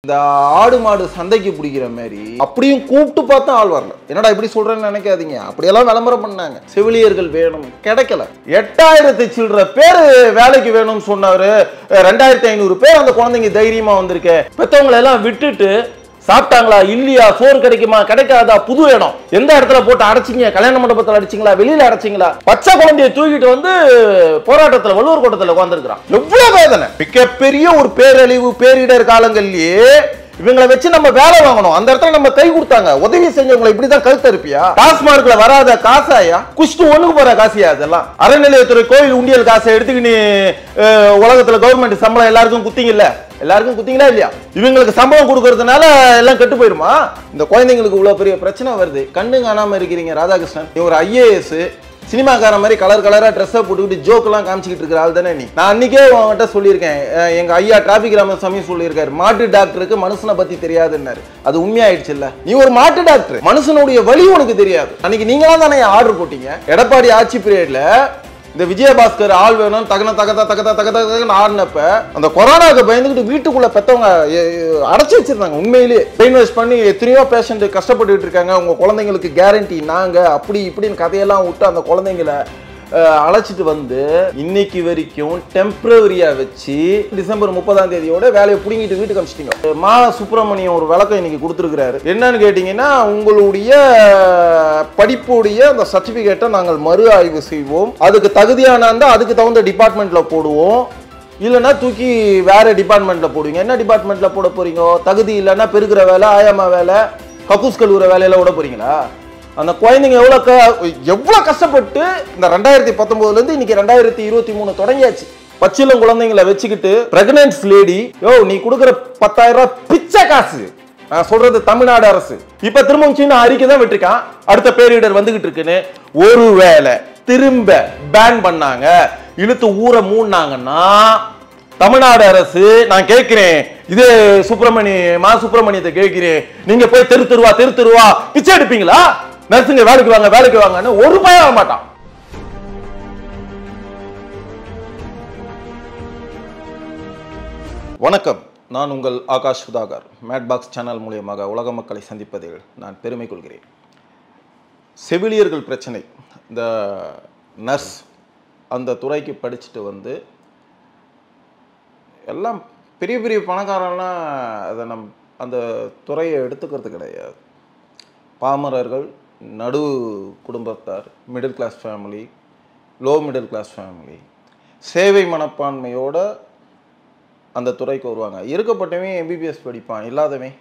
இந்த ஆடு மாடு சந்தைக்கு பிடிக்கிற மாதிரி அப்படியும் கூப்பிட்டு பார்த்தா ஆள் வரல என்னடா இப்படி சொல்றேன்னு நினைக்காதீங்க அப்படியெல்லாம் விளம்பரம் பண்ணாங்க செவிலியர்கள் வேணும் கிடைக்கல எட்டாயிரத்தி சில்லற பேர் வேலைக்கு வேணும்னு சொன்னாரு ரெண்டாயிரத்தி ஐநூறு பேர் அந்த குழந்தைங்க தைரியமா வந்திருக்கு பெத்தவங்களை எல்லாம் விட்டுட்டு சாப்பிட்டாங்களா இல்லையா சோறு கிடைக்குமா கிடைக்காதா புது இடம் எந்த இடத்துல போட்டு அடைச்சிங்க கல்யாண மண்டபத்தில் அடிச்சிங்களா வெளியில அடைச்சிங்களா பச்சை குழந்தைய தூக்கிட்டு வந்து போராட்டத்துல வள்ளுவர் கூட்டத்தில் உட்காந்துருக்கான் எவ்வளவு வேதனை மிகப்பெரிய ஒரு பேரழிவு பேரிடர் காலங்கள்லயே இவங்களை வச்சு நம்ம வேலை வாங்கணும் அந்த இடத்துல நம்ம கை கொடுத்தாங்க உதவி செஞ்சவங்களை இப்படிதான் கழுத்து இருப்பியா டாஸ்மார்க்ல வராத காசாயா குஷ்டு ஒண்ணுக்கு போற காசியா அதெல்லாம் அறநிலையத்துறை கோயில் உண்டியல் காசை எடுத்துக்கின்னு அஹ், உலகத்துல கவர்மெண்ட் சம்பளம் எல்லாருக்கும் குத்திங்கல்ல எல்லாருக்கும் குத்திங்களா இல்லையா இவங்களுக்கு சம்பளம் கொடுக்கறதுனால எல்லாம் கெட்டு போயிருமா இந்த குழந்தைங்களுக்கு இவ்வளவு பெரிய பிரச்சனை வருது கண்ணு காணாம இருக்கிறீங்க ராதாகிருஷ்ணன் நீ ஒரு ஐஏஎஸ் சினிமாக்கார மாதிரி கலர் கலரா ட்ரெஸ்ஸை போட்டுக்கிட்டு ஜோக் எல்லாம் காமிச்சிக்கிட்டு இருக்கிற ஆள் தானே நீ நான் அன்னைக்கே உங்ககிட்ட சொல்லியிருக்கேன் அஹ் எங்க ஐயா டிராபிக் ராமசாமி சொல்லியிருக்காரு மாட்டு டாக்டருக்கு மனுஷனை பத்தி தெரியாதுன்னாரு அது உண்மையாயிடுச்சு இல்ல நீ ஒரு மாட்டு டாக்டர் மனுஷனுடைய வலி உனக்கு தெரியாது அன்னைக்கு நீங்களா தானே ஆர்டர் போட்டீங்க எடப்பாடி ஆட்சி பீரியட்ல இந்த விஜயபாஸ்கர் ஆள் வேணும் தகன தகத தகத தகத தகன்னு ஆடினப்ப அந்த கொரோனாவுக்கு பயந்துக்கிட்டு வீட்டுக்குள்ள பெத்தவங்க எ- எ- அடைச்சு வச்சிருந்தாங்க உண்மையிலேயே இன்வெஸ்ட் பண்ணி எத்தனையோ பேஷண்ட் கஷ்டப்பட்டுட்டு இருக்காங்க உங்க குழந்தைங்களுக்கு கேரண்டி நாங்க அப்படி இப்படின்னு கதையெல்லாம் விட்டு அந்த குழந்தைங்களை அஹ், அழைச்சிட்டு வந்து இன்னைக்கு வரைக்கும் டெம்பரவரியா வச்சு டிசம்பர் முப்பதாம் தேதியோட வேலையை பிடிங்கிட்டு வீட்டுக்கு அனுப்பிச்சிட்டீங்க மா சுப்பிரமணியம் ஒரு விளக்கம் இன்னைக்கு கொடுத்துருக்கிறாரு என்னன்னு கேட்டீங்கன்னா உங்களுடைய படிப்புடைய அந்த சர்டிபிகேட்டை நாங்கள் மறு ஆய்வு செய்வோம் அதுக்கு தகுதியான இருந்தா அதுக்கு தகுந்த டிபார்ட்மெண்ட்ல போடுவோம் இல்லைன்னா தூக்கி வேற டிபார்ட்மெண்ட்ல போடுவீங்க என்ன டிபார்ட்மெண்ட்ல போட போறீங்க தகுதி இல்லைன்னா பெருக்கிற வேலை ஆயாமா வேலை கக்கூஸ் கழுவுற வேலையில விட போறீங்களா அந்த குழந்தைங்க எவ்வளோ க எவ்வளோ கஷ்டப்பட்டு இந்த ரெண்டாயிரத்தி பத்தொம்போதுல இருந்து இன்னைக்கு ரெண்டாயிரத்தி இருபத்தி மூணு தொடங்கியாச்சு பச்சிலம் குழந்தைங்களை வச்சுக்கிட்டு பிரெக்னன்ஸ் லேடி யோ நீ கொடுக்குற பத்தாயிரம் ரூபாய் பிச்சை காசு நான் சொல்றது தமிழ்நாடு அரசு இப்ப திரும்பவும் சீனா அறிக்கை தான் விட்டுருக்கான் அடுத்த பேரிடர் வந்துகிட்டு இருக்குன்னு ஒருவேளை திரும்ப பேன் பண்ணாங்க இழுத்து ஊரை மூடினாங்கன்னா தமிழ்நாடு அரசு நான் கேட்கிறேன் இது சுப்பிரமணி மா சுப்பிரமணியத்தை கேட்கிறேன் நீங்க போய் தெரு தெருவா தெரு தெருவா பிச்சை எடுப்பீங்களா நர்ஸுங்க வேலைக்கு வாங்க வேலைக்கு வாங்கன்னு ஒரு பயம் ஆக மாட்டான் வணக்கம் நான் உங்கள் Akash Sudhakar mad box channel மூலியமாக உலக மக்களை சந்திப்பதில் நான் பெருமை கொள்கிறேன் செவிலியர்கள் பிரச்சனை இந்த நர்ஸ் அந்த துறைக்கு படிச்சுட்டு வந்து எல்லாம் பெரிய பெரிய பணக்காரன்லாம் அதை நம் அந்த துறையை எடுத்துக்கிறது கிடையாது பாமரர்கள் நடு குடும்பத்தார் middle class family low middle class family சேவை மனப்பான்மையோட அந்த துறைக்கு வருவாங்க இருக்கப்பட்டவன் எம்பிபிஎஸ் படிப்பான் இல்லாதவன்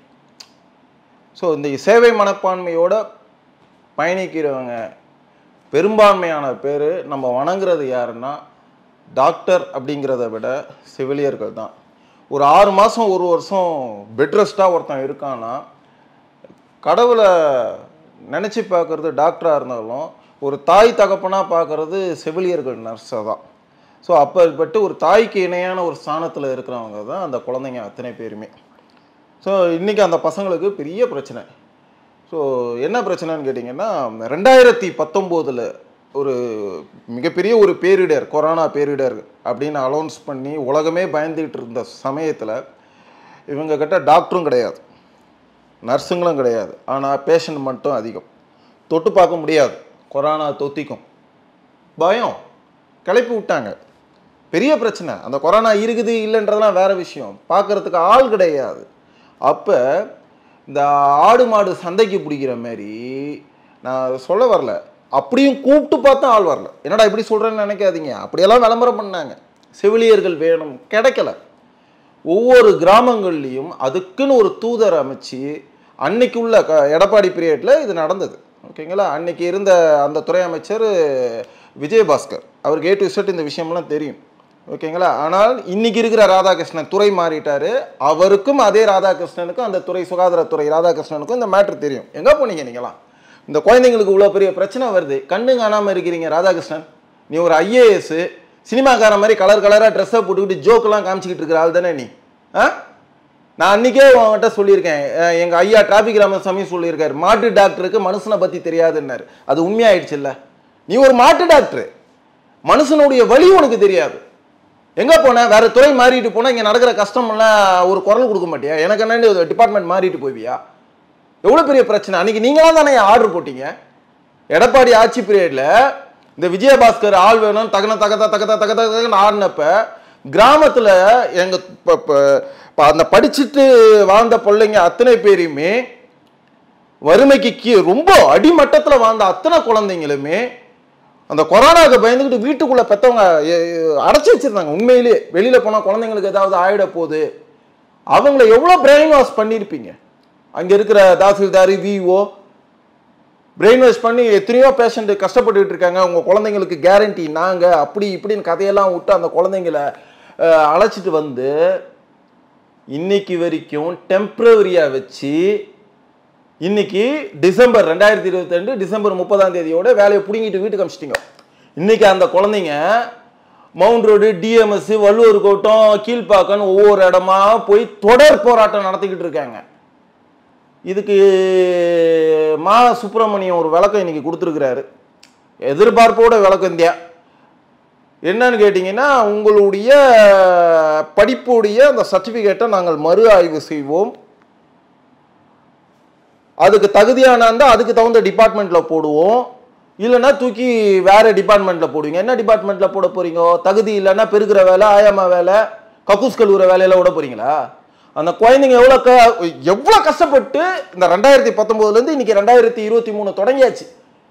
ஸோ இந்த சேவை மனப்பான்மையோட பயணிக்கிறவங்க பெரும்பான்மையான பேர் நம்ம வணங்குறது யாருன்னா டாக்டர் அப்படிங்கிறத விட செவிலியர்கள் தான் ஒரு ஆறு மாதம் ஒரு வருஷம் பெட் ரெஸ்ட்டாக ஒருத்தன் இருக்கான்னா கடவுளை நினச்சி பார்க்குறது டாக்டராக இருந்தாலும் ஒரு தாய் தகப்பனாக பார்க்குறது செவிலியர்கள் நர்ஸை தான் ஸோ அப்பேற்பட்டு ஒரு தாய்க்கு இணையான ஒரு ஸ்தானத்தில் இருக்கிறவங்க தான் அந்த குழந்தைங்க அத்தனை பேருமே ஸோ இன்றைக்கி அந்த பசங்களுக்கு பெரிய பிரச்சனை ஸோ என்ன பிரச்சனைன்னு கேட்டிங்கன்னா ரெண்டாயிரத்தி பத்தொம்போதில் ஒரு மிகப்பெரிய ஒரு பேரிடர் கொரோனா பேரிடர் அப்படின்னு அலௌன்ஸ் பண்ணி உலகமே பயந்துகிட்டு இருந்த சமயத்தில் இவங்க கிட்ட டாக்டரும் கிடையாது நர்ஸுங்களும் கிடையாது ஆனால் பேஷண்ட் மட்டும் அதிகம் தொட்டு பார்க்க முடியாது கொரோனா தொத்திக்கும் பயம் கிளப்பி விட்டாங்க பெரிய பிரச்சனை அந்த கொரோனா இருக்குது இல்லைன்றதெல்லாம் வேற விஷயம் பார்க்கறதுக்கு ஆள் கிடையாது அப்போ இந்த ஆடு மாடு சந்தைக்கு பிடிக்கிற மாதிரி நான் சொல்ல வரல அப்படியும் கூப்பிட்டு பார்த்தா ஆள் வரல என்னடா இப்படி சொல்கிறேன்னு நினைக்காதீங்க அப்படியெல்லாம் விளம்பரம் பண்ணாங்க செவிலியர்கள் வேணும் கிடைக்கல ஒவ்வொரு கிராமங்கள்லேயும் அதுக்குன்னு ஒரு தூதர் அமைச்சு அன்னைக்கு உள்ள க எடப்பாடி பீரியடில் இது நடந்தது ஓகேங்களா அன்னைக்கு இருந்த அந்த துறை அமைச்சர் விஜயபாஸ்கர் அவருக்கு ஏ டு இசட் இந்த விஷயம்லாம் தெரியும் ஓகேங்களா ஆனால் இன்னைக்கு இருக்கிற ராதாகிருஷ்ணன் துறை மாறிட்டாரு அவருக்கும் அதே ராதாகிருஷ்ணனுக்கும் அந்த துறை சுகாதாரத்துறை ராதாகிருஷ்ணனுக்கும் இந்த மேட்ரு தெரியும் எங்கே போனீங்க நீங்களாம் இந்த குழந்தைங்களுக்கு இவ்வளோ பெரிய பிரச்சனை வருது கண்ணு காணாமல் இருக்கிறீங்க ராதாகிருஷ்ணன் நீ ஒரு ஐஏஎஸ் சினிமாக்கார மாதிரி கலர் கலராக ட்ரெஸ்ஸை போட்டுக்கிட்டு ஜோக்கெல்லாம் காமிச்சிக்கிட்டு இருக்கிற ஆள் தானே நீ ஆ நான் அன்றைக்கே உங்ககிட்ட சொல்லியிருக்கேன் அஹ் எங்க ஐயா டிராபிக் ராமசாமி சொல்லியிருக்காரு மாட்டு டாக்டருக்கு மனுஷனை பற்றி தெரியாதுன்னாரு அது உண்மையாயிடுச்சு இல்ல நீ ஒரு மாட்டு டாக்டர் மனுஷனுடைய வலி உனக்கு தெரியாது எங்க போன வேற துறை மாறிட்டு போனா இங்க நடக்கிற கஷ்டமெல்லாம் ஒரு குரல் கொடுக்க மாட்டியா எனக்கு என்ன டிபார்ட்மெண்ட் மாறிட்டு போவியா எவ்வளவு பெரிய பிரச்சனை அன்னைக்கு நீங்களாம் தானே ஆர்டர் போட்டீங்க எடப்பாடி ஆட்சி பீரியட்ல இந்த விஜயபாஸ்கர் ஆள் வேணும் தகன தகத தகத தகத தகன்னு ஆடினப்ப கிராமத்துல எங்க ப- ப- ப- அந்த படிச்சுட்டு வாழ்ந்த பிள்ளைங்க அத்தனை பேரையுமே வறுமைக்கு கீ ரொம்ப அடிமட்டத்துல வாழ்ந்த அத்தனை குழந்தைங்களுமே அந்த கொரோனாவுக்கு பயந்துக்கிட்டு வீட்டுக்குள்ள பெத்தவங்க எ- எ- அடைச்சி வச்சிருந்தாங்க உண்மையிலேயே வெளியில போனா குழந்தைங்களுக்கு ஏதாவது ஆயிட போகுது அவங்கள எவ்வளவு பிரெயின் வாஷ் பண்ணியிருப்பீங்க அங்க இருக்கிற தாசில்தார் விஓ பிரெயின் வாஷ் பண்ணி எத்தனையோ பேஷண்ட் கஷ்டப்பட்டுக்கிட்டு இருக்காங்க உங்க குழந்தைங்களுக்கு கேரண்டி நாங்க அப்படி இப்படின்னு கதையெல்லாம் விட்டு அந்த குழந்தைங்களை அஹ், அழைச்சிட்டு வந்து இன்னைக்கு வரைக்கும் டெம்பரவரியா வச்சு இன்னைக்கு டிசம்பர் ரெண்டாயிரத்தி இருபத்தி ரெண்டு டிசம்பர் முப்பதாம் தேதியோட வேலையை பிடுங்கிட்டு வீட்டுக்கு அமிச்சிட்டிங்க இன்னைக்கு அந்த குழந்தைங்க மவுண்ட் ரோடு டிஎம்எஸ் வள்ளுவர் கோட்டம் கீழ்ப்பாக்கன்னு ஒவ்வொரு இடமா போய் தொடர் போராட்டம் நடத்திக்கிட்டு இருக்காங்க இதுக்கு மா சுப்பிரமணியம் ஒரு விளக்கம் இன்னைக்கு கொடுத்துருக்கிறாரு எதிர்பார்ப்போட விளக்கம் இந்தியா என்னன்னு கேட்டிங்கன்னா உங்களுடைய படிப்புடைய அந்த சர்டிஃபிகேட்டை நாங்கள் மறு ஆய்வு செய்வோம் அதுக்கு தகுதியான இருந்தா அதுக்கு தகுந்த டிபார்ட்மெண்ட்ல போடுவோம் இல்லைன்னா தூக்கி வேற டிபார்ட்மெண்ட்ல போடுவீங்க என்ன டிபார்ட்மெண்ட்ல போட போறீங்க தகுதி இல்லைன்னா பெருக்கிற வேலை ஆயாமா வேலை கக்கூஸ் கழுவுற வேலையில விட போறீங்களா அந்த குழந்தைங்க எவ்வளோ க எவ்வளோ கஷ்டப்பட்டு இந்த ரெண்டாயிரத்தி பத்தொம்போதுலேருந்து இன்னைக்கு ரெண்டாயிரத்தி இருபத்தி மூணு தொடங்கியாச்சு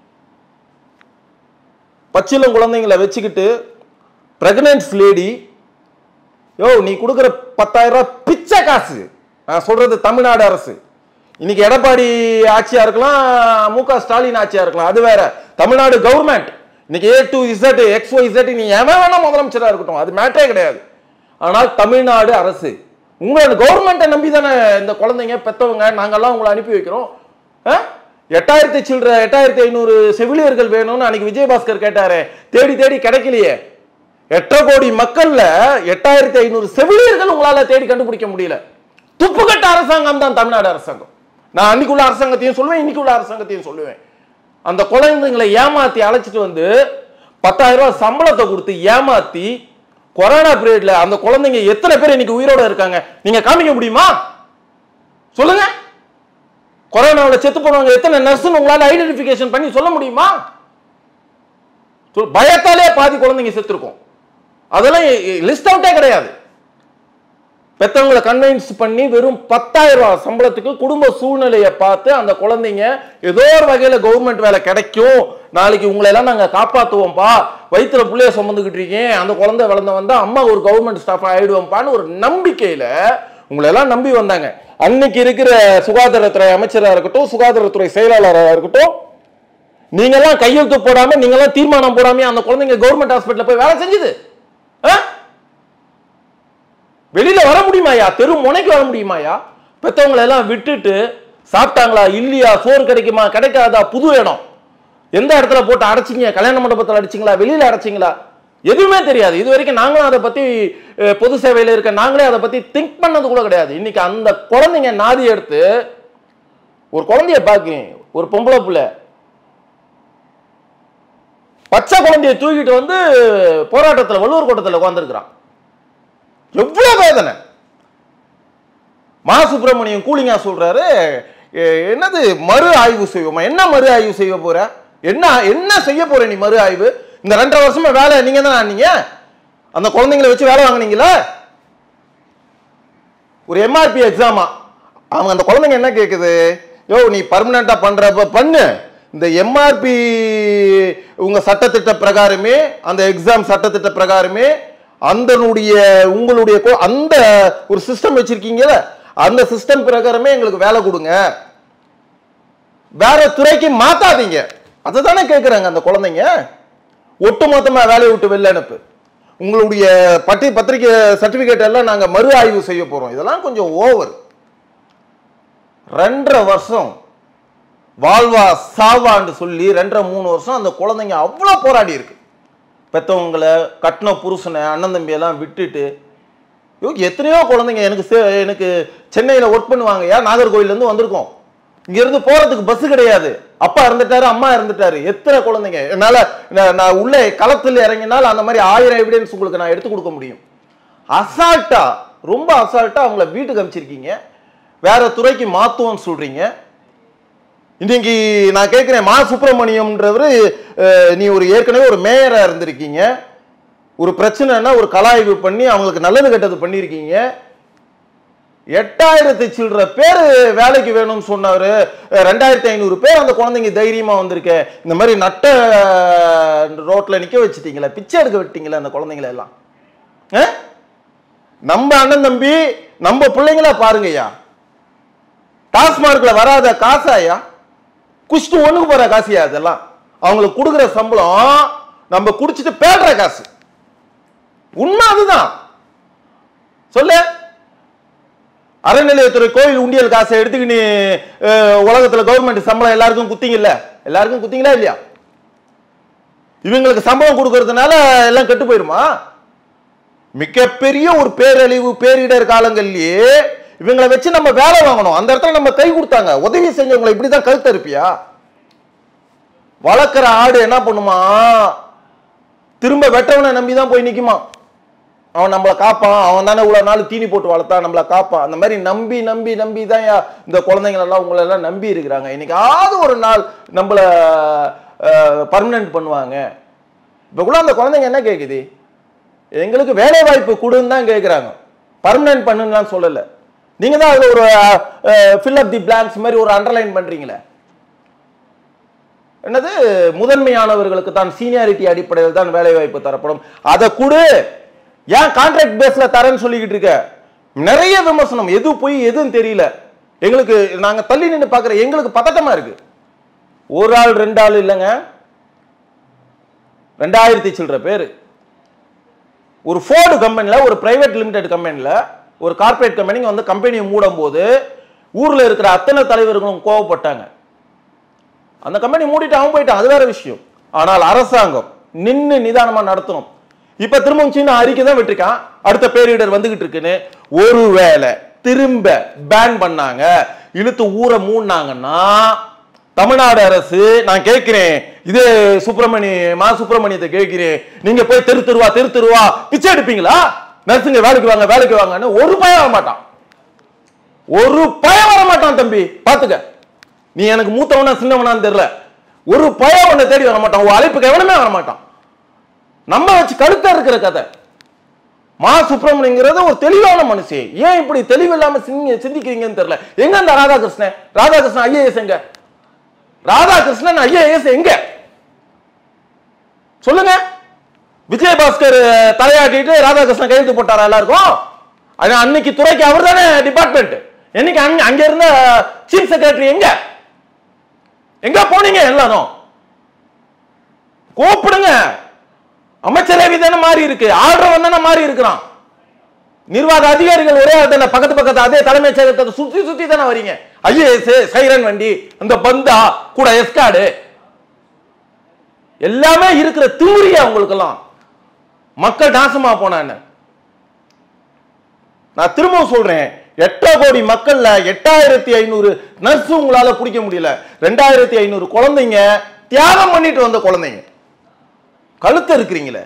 பச்சிலம் குழந்தைங்களை வச்சுக்கிட்டு பிரெக்னன்ஸ் லேடி யோ நீ கொடுக்குற பத்தாயிரம் ரூபாய் பிச்சை காசு நான் சொல்றது தமிழ்நாடு அரசு இன்னைக்கு எடப்பாடி ஆட்சியா இருக்கலாம் மு க ஸ்டாலின் ஆட்சியா இருக்கலாம் அது வேற தமிழ்நாடு கவர்மெண்ட் இன்னைக்கு A to Z X Y Z நீ எவன் வேணா முதலமைச்சரா இருக்கட்டும் அது மேட்டரே கிடையாது ஆனால் தமிழ்நாடு அரசு உங்களோட கவர்மெண்ட்டை நம்பி தானே இந்த குழந்தைங்க பெத்தவங்க நாங்கெல்லாம் உங்களை அனுப்பி வைக்கிறோம் ஆ? எட்டாயிரத்தி சில்லற எட்டாயிரத்தி ஐநூறு செவிலியர்கள் வேணும்னு அன்னைக்கு விஜயபாஸ்கர் கேட்டாரு தேடி தேடி கிடைக்கலையே எட்டரை கோடி மக்கள்ல எட்டாயிரத்தி ஐநூறு செவிலியர்கள் உங்களால தேடி கண்டுபிடிக்க முடியல துப்புக்கட்ட அரசாங்கம் தான் தமிழ்நாடு அரசாங்கம் நான் அன்னைக்குள்ள அரசாங்கத்தையும் சொல்லுவேன் இன்னைக்குள்ள அரசாங்கத்தையும் சொல்லுவேன் அந்த குழந்தைங்களை ஏமாத்தி அழைச்சிட்டு வந்து பத்தாயிரம் ரூபாய் சம்பளத்தை கொடுத்து ஏமாத்தி கொரோனா பீரியட்ல அந்த குழந்தைங்க எத்தனை பேர் இன்னைக்கு உயிரோட இருக்காங்க நீங்க காமிக்க முடியுமா சொல்லுங்க கொரோனாவில் செத்து போனவங்க எத்தனை நர்ஸ்னு உங்களால ஐடென்டிஃபிகேஷன் பண்ணி சொல்ல முடியுமா சொல்- பயத்தாலே பாதி குழந்தைங்க செத்துருக்கும் அதெல்லாம் லிஸ்ட் அவுட்டே கிடையாது பெத்தவங்களை கன்வின்ஸ் பண்ணி வெறும் பத்தாயிரம் ரூபாய் சம்பளத்துக்கு குடும்ப சூழ்நிலையை பார்த்து அந்த குழந்தைங்க ஏதோ ஒரு வகையில கவர்மெண்ட் வேலை கிடைக்கும் நாளைக்கு உங்களை எல்லாம் நாங்க காப்பாத்துவோம்ப்பா வயிற்றுல புள்ளைய சுமந்துக்கிட்டு இருக்கேன் அந்த குழந்தை வளர்ந்த வந்தா அம்மா ஒரு கவர்மெண்ட் ஸ்டாஃப் ஆயிடுவோம்ப்பான்னு ஒரு நம்பிக்கையில உங்களை எல்லாம் நம்பி வந்தாங்க அன்னைக்கு இருக்கிற சுகாதாரத்துறை அமைச்சரா இருக்கட்டும் சுகாதாரத்துறை செயலாளராக இருக்கட்டும் நீங்கெல்லாம் கையெழுத்து போடாம நீங்கெல்லாம் தீர்மானம் போடாம அந்த குழந்தைங்க கவர்மெண்ட் ஹாஸ்பிட்டல்ல போய் வேலை செஞ்சுது ஆ? வெளியில வர முடியுமாயா தெரு முனைக்கு வர முடியுமாயா பெத்தவங்களை எல்லாம் விட்டுட்டு சாப்பிட்டாங்களா இல்லையா சோறு கிடைக்குமா கிடைக்காதா புது இடம் எந்த இடத்துல போட்டு அடைச்சிங்க கல்யாண மண்டபத்தில் அடிச்சிங்களா வெளியில அடைச்சிங்களா எதுவுமே தெரியாது இது வரைக்கும் நாங்களும் அதை பத்தி அஹ், பொது சேவையில இருக்க நாங்களே அதை பத்தி திங்க் பண்ணது கூட கிடையாது இன்னைக்கு அந்த குழந்தைங்க நாதி எடுத்து ஒரு குழந்தைய பாக்குறீங்க ஒரு பொம்பளை பிள்ளை பச்சை குழந்தைய தூக்கிட்டு வந்து போராட்டத்தில் வள்ளுவர் கூட்டத்தில் உட்காந்துருக்கிறான் எவ்வளவு வேதனை மா சுப்பிரமணியம் கூலிங்கா சொல்றாரு எ- என்னது மறு ஆய்வு செய்வோமா என்ன மறு ஆய்வு செய்ய போற என்ன என்ன செய்ய போற நீ மறு ஆய்வு இந்த ரெண்டரை வருஷமா வேலை நீங்க தான் ஆனீங்க அந்த குழந்தைங்களை வச்சு வேலை வாங்குனீங்களா ஒரு எம்ஆர்பி எக்ஸாமா அவங்க அந்த குழந்தைங்க என்ன கேக்குது யோ நீ பர்மனண்டா பண்றப்ப பண்ணு இந்த எம்ஆர்பி உங்க சட்டத்திட்ட பிரகாரமே அந்த எக்ஸாம் சட்டத்திட்ட பிரகாரமே அந்தனுடைய உங்களுடைய கோ- அந்த ஒரு சிஸ்டம் வச்சிருக்கீங்கல்ல அந்த சிஸ்டம் பிரகாரமே எங்களுக்கு வேலை கொடுங்க வேற துறைக்கு மாத்தாதீங்க அதுதானே கேக்குறாங்க அந்த குழந்தைங்க ஒட்டுமொத்தமா வேலையை விட்டு வெளில அனுப்பு உங்களுடைய பட்டி பத்திரிக்கை சர்டிபிகேட் எல்லாம் நாங்க மறு ஆய்வு செய்ய போறோம் இதெல்லாம் கொஞ்சம் ஓவர் ரெண்டரை வருஷம் வாழ்வா சாவான்னு சொல்லி ரெண்டரை மூணு வருஷம் அந்த குழந்தைங்க அவ்வளோ போராடி இருக்கு பெத்தவங்களை கட்டின புருஷனை அண்ணன் தம்பி எல்லாம் விட்டுட்டு ஐயோ, எத்தனையோ குழந்தைங்க எனக்கு சே- எனக்கு சென்னையில் ஒர்க் பண்ணுவாங்க ஏன் நாகர்கோயிலேருந்து வந்திருக்கோம் இங்கேருந்து போகிறதுக்கு பஸ் கிடையாது அப்பா இறந்துட்டாரு அம்மா இறந்துட்டாரு எத்தனை குழந்தைங்க என்னால் நான் நான் உள்ளே களத்தில் இறங்கினால் அந்த மாதிரி ஆயிரம் எவிடன்ஸ் உங்களுக்கு நான் எடுத்து கொடுக்க முடியும் அசால்ட்டா ரொம்ப அசால்ட்டா அவங்கள வீட்டுக்கு அனுப்பிச்சிருக்கீங்க வேற துறைக்கு மாத்துவோம்னு சொல்றீங்க இன்னைக்கு நான் கேட்கிறேன் மா சுப்பிரமணியம்ன்றவர் நீ ஒரு ஏற்கனவே ஒரு மேயரா இருந்திருக்கீங்க ஒரு பிரச்சனைனா ஒரு கலாய்வு பண்ணி அவங்களுக்கு நல்லது கெட்டது பண்ணியிருக்கீங்க எட்டாயிரத்தி சில்லற பேர் வேலைக்கு வேணும்னு சொன்னாரு அஹ் ரெண்டாயிரத்தி ஐநூறு பேர் அந்த குழந்தைங்க தைரியமா வந்திருக்கு இந்த மாதிரி நட்ட ரோட்ல நிக்க வச்சுட்டீங்களே பிச்சை எடுக்க விட்டீங்களே அந்த குழந்தைங்களை எல்லாம் அஹ்? நம்ம அண்ணன் தம்பி நம்ம பிள்ளைங்கள பாருங்கய்யா டாஸ்மார்க்ல வராத காசாயா குஷ்டு ஒண்ணுக்கு போற காசியா அதெல்லாம் அவங்களுக்கு கொடுக்குற சம்பளம் நம்ம குடிச்சிட்டு பேடுற காசு உண்மை அதுதான் சொல்லு அறநிலையத்துறை கோயில் உண்டியல் காசை எடுத்துக்கின்னு அஹ், உலகத்துல கவர்மெண்ட் சம்பளம் எல்லாருக்கும் குத்திங்கல்ல எல்லாருக்கும் குத்திங்களா இல்லையா இவங்களுக்கு சம்பளம் கொடுக்கறதுனால எல்லாம் கெட்டு போயிருமா மிகப்பெரிய ஒரு பேரழிவு பேரிடர் காலங்கள்லயே இவங்களை வச்சு நம்ம வேலை வாங்கணும் அந்த இடத்துல நம்ம கை கொடுத்தாங்க உதவி செஞ்சவங்களை இப்படிதான் கழுத்து இருப்பியா வளர்க்குற ஆடு என்ன பண்ணுமா திரும்ப வெட்டவனை நம்பி தான் போய் நிக்குமா அவன் நம்மளை காப்பான் அவன் தானே இவ்வளவு நாள் தீனி போட்டு வளர்த்தான் நம்மளை காப்பான் அந்த மாதிரி நம்பி நம்பி நம்பி தான் இந்த குழந்தைங்க எல்லாம் உங்களை எல்லாம் நம்பி இருக்கிறாங்க இன்னைக்காவது ஒரு நாள் நம்மள பர்மனன்ட் பண்ணுவாங்க இப்போ கூட அந்த குழந்தைங்க என்ன கேக்குது எங்களுக்கு வேலை வாய்ப்பு கொடுன்னு தான் கேட்குறாங்க பர்மனன்ட் பண்ணுன்னு சொல்லலை நீங்க தான் அதுல ஒரு ஃபில் அப் தி பிளாங்க்ஸ் மாதிரி ஒரு அண்டர்லைன் பண்றீங்களே என்னது முதன்மையானவர்களுக்கு தான் சீனியாரிட்டி அடிப்படையில் தான் வேலை வாய்ப்பு தரப்படும் அதை கொடு ஏன் கான்ட்ராக்ட் பேஸ்ல தரேன்னு சொல்லிக்கிட்டு இருக்க நிறைய விமர்சனம் எது போய் எதுவும் தெரியல எங்களுக்கு நாங்க தள்ளி நின்று பார்க்குற எங்களுக்கு பதட்டமா இருக்கு ஒரு ஆள் ரெண்டு ஆள் இல்லைங்க ரெண்டாயிரத்தி சில்லற பேர் ஒரு ஃபோர்டு கம்பெனியில் ஒரு பிரைவேட் லிமிடெட் கம்பெனியில் ஒரு கார்ப்பரேட் கம்பெனிங்க வந்து கம்பெனியை மூடும் போது ஊரில் இருக்கிற அத்தனை தலைவர்களும் கோவப்பட்டாங்க அந்த கம்பெனி மூடிட்டு அவன் போயிட்டான் அது வேற விஷயம் ஆனால் அரசாங்கம் நின்னு நிதானமா நடத்தணும் இப்ப திரும்ப சின்ன அறிக்கை தான் விட்டுருக்கான் அடுத்த பேரிடர் வந்துகிட்டு இருக்குன்னு ஒருவேளை திரும்ப பேன் பண்ணாங்க இழுத்து ஊரை மூடினாங்கன்னா தமிழ்நாடு அரசு நான் கேட்கிறேன் இது சுப்பிரமணி மா சுப்பிரமணியத்தை கேட்கிறேன் நீங்க போய் தெரு தெருவா தெரு தெருவா பிச்சை எடுப்பீங்களா நர்ஸுங்க வேலைக்கு வாங்க வேலைக்கு வாங்கன்னு ஒரு பயம் வர மாட்டான் ஒரு பயம் வர மாட்டான் தம்பி பாத்துக்க நீ எனக்கு மூத்தவனா சின்னவனான்னு தெரியல ஒரு பயம் உன்னை தேடி வர மாட்டான் உன் அழைப்புக்கு எவனுமே வர மாட்டான் நம்ம வச்சு கழுத்தா இருக்கிற கதை மா சுப்பிரமணியங்கிறது ஒரு தெளிவான மனுஷன் ஏன் இப்படி தெளிவு இல்லாம சிந்தி- சிந்திக்கிறீங்கன்னு தெரியல எங்க அந்த ராதாகிருஷ்ணன் ராதாகிருஷ்ணன் ஐஏஎஸ் எங்க ராதாகிருஷ்ணன் ஐஏஎஸ் எங்க சொல்லுங்க விஜயபாஸ்கர் தலையாட்டிட்டு ராதாகிருஷ்ணன் கையெழுத்து போட்டாரா எல்லாருக்கும் அது அன்னைக்கு துறைக்கு அவர் தானே டிபார்ட்மெண்ட் என்னைக்கு அங்க அங்க இருந்த சீஃப் செக்ரட்டரி எங்க எங்க போனீங்க எல்லாரும் கூப்பிடுங்க அமைச்சரவை தானே மாறி இருக்கு ஆர்டர் தானே மாறி இருக்கிறான் நிர்வாக அதிகாரிகள் ஒரே ஆள் தானே பக்கத்து பக்கத்து அதே தலைமைச் செயலகத்தை சுத்தி சுத்தி தானே வரீங்க ஐஏஎஸ் சைரன் வண்டி அந்த பந்தா கூட எஸ்காடு எல்லாமே இருக்கிற திமுறியா உங்களுக்கெல்லாம் மக்கள் நாசமா போனா என்ன நான் திரும்பவும் சொல்றேன் எட்டரை கோடி மக்கள்ல எட்டாயிரத்தி ஐநூறு நர்ஸ் உங்களால பிடிக்க முடியல ரெண்டாயிரத்தி ஐநூறு குழந்தைங்க தியாகம் பண்ணிட்டு வந்த குழந்தைங்க கழுத்து இருக்கிறீங்களே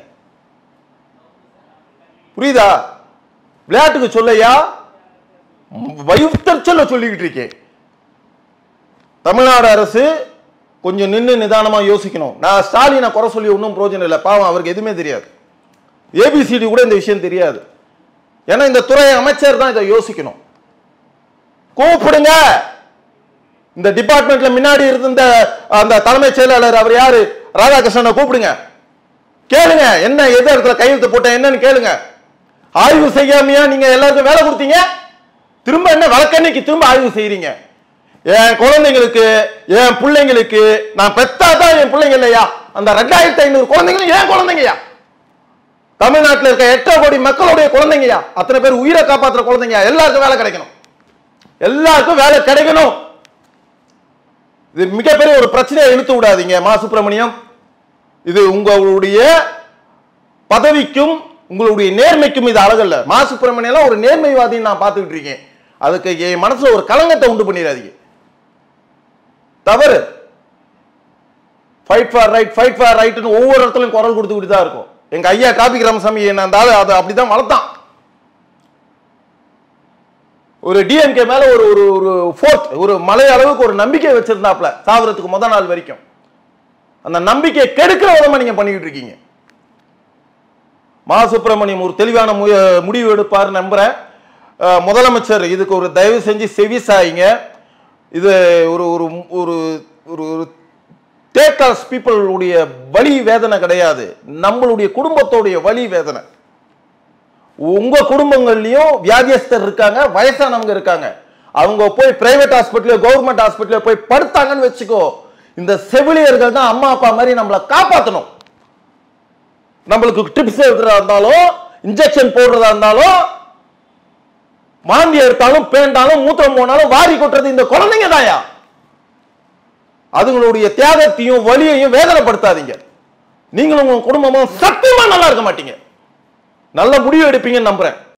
புரியுதா விளையாட்டுக்கு சொல்லையா வயுத்தற்சொல்ல சொல்லிக்கிட்டு இருக்கேன் தமிழ்நாடு அரசு கொஞ்சம் நின்று நிதானமா யோசிக்கணும் நான் ஸ்டாலினை குறை சொல்லி ஒன்றும் பிரயோஜனம் இல்லை பாவம் அவருக்கு எதுவுமே தெரியாது ஏபிசிடி கூட இந்த விஷயம் தெரியாது ஏன்னா இந்த துறை அமைச்சர் தான் இதை யோசிக்கணும் கூப்பிடுங்க இந்த டிபார்ட்மெண்ட்ல முன்னாடி இருந்த அந்த தலைமைச் செயலாளர் அவர் யாரு ராதாகிருஷ்ணனை கூப்பிடுங்க கேளுங்க என்ன எந்த இடத்துல கையெழுத்து போட்ட என்னன்னு கேளுங்க ஆய்வு செய்யாமையா நீங்க எல்லாருக்கும் வேலை கொடுத்தீங்க திரும்ப என்ன வழக்கன்னைக்கு திரும்ப ஆய்வு செய்றீங்க என் குழந்தைங்களுக்கு என் பிள்ளைங்களுக்கு நான் பெத்தாதான் என் பிள்ளைங்க இல்லையா அந்த ரெண்டாயிரத்தி ஐநூறு குழந்தைங்களும் என் குழந்தைங்கயா தமிழ்நாட்டில் இருக்க எட்டரை கோடி மக்களுடைய குழந்தைங்கயா அத்தனை பேர் உயிரை காப்பாத்துற குழந்தைங்க எல்லாருக்கும் வேலை கிடைக்கணும் எல்லாருக்கும் வேலை கிடைக்கணும் இது மிகப்பெரிய ஒரு பிரச்சனையை இழுத்து விடாதீங்க மா சுப்பிரமணியம் இது உங்களுடைய பதவிக்கும் உங்களுடைய நேர்மைக்கும் இது அழகல்ல மா சுப்பிரமணியம் ஒரு நேர்மைவாதின்னு நான் பார்த்துக்கிட்டு இருக்கேன் அதுக்கு என் மனசுல ஒரு கலங்கத்தை உண்டு பண்ணிடாதீங்க தவறு fight for right fight for ரைட்னு ஒவ்வொரு இடத்துலையும் குரல் கொடுத்துக்கிட்டு தான் இருக்கும் எங்க ஐயா காபி ராமசாமி என்ன அந்த ஆளு அதை அப்படிதான் வளர்த்தான் ஒரு டிஎம்கே மேல ஒரு ஒரு ஒரு ஃபோர்த் ஒரு மலை அளவுக்கு ஒரு நம்பிக்கை வச்சிருந்தாப்ல சாவறதுக்கு முத நாள் வரைக்கும் அந்த நம்பிக்கையை கெடுக்கிற விதமா நீங்க பண்ணிக்கிட்டு இருக்கீங்க மா சுப்பிரமணியம் ஒரு தெளிவான மு- முடிவு எடுப்பார் நம்புறேன் அஹ், முதலமைச்சர் இதுக்கு ஒரு தயவு செஞ்சு செவி சாயிங்க இது ஒரு ஒரு ஒரு ஒரு ஒரு தேர்ட் கிளாஸ் பீப்புளுடைய வலி வேதனை கிடையாது நம்மளுடைய குடும்பத்தோடைய வலி வேதனை உங்க குடும்பங்கள்லயும் வியாதியஸ்தர் இருக்காங்க வயசானவங்க இருக்காங்க அவங்க போய் பிரைவேட் ஹாஸ்பிட்டல் கவர்மெண்ட் ஹாஸ்பிட்டல் போய் படுத்தாங்கன்னு வச்சுக்கோ இந்த செவிலியர்கள் தான் அம்மா அப்பா மாதிரி நம்மளை காப்பாற்றணும் நம்மளுக்கு டிப்ஸ் எடுக்கிறதா இருந்தாலும் இன்ஜெக்ஷன் போடுறதா இருந்தாலும் வாந்தி எடுத்தாலும் பேண்டாலும் மூத்திரம் போனாலும் வாரி கொட்டுறது இந்த குழந்தைங்க தாயா அதுங்களுடைய தியாகத்தையும் வலியையும் வேதனைப்படுத்தாதீங்க நீங்களும் உங்க குடும்பமும் சத்தியமா நல்லா இருக்க மாட்டீங்க நல்ல முடிவு எடுப்பீங்கன்னு நம்புறேன்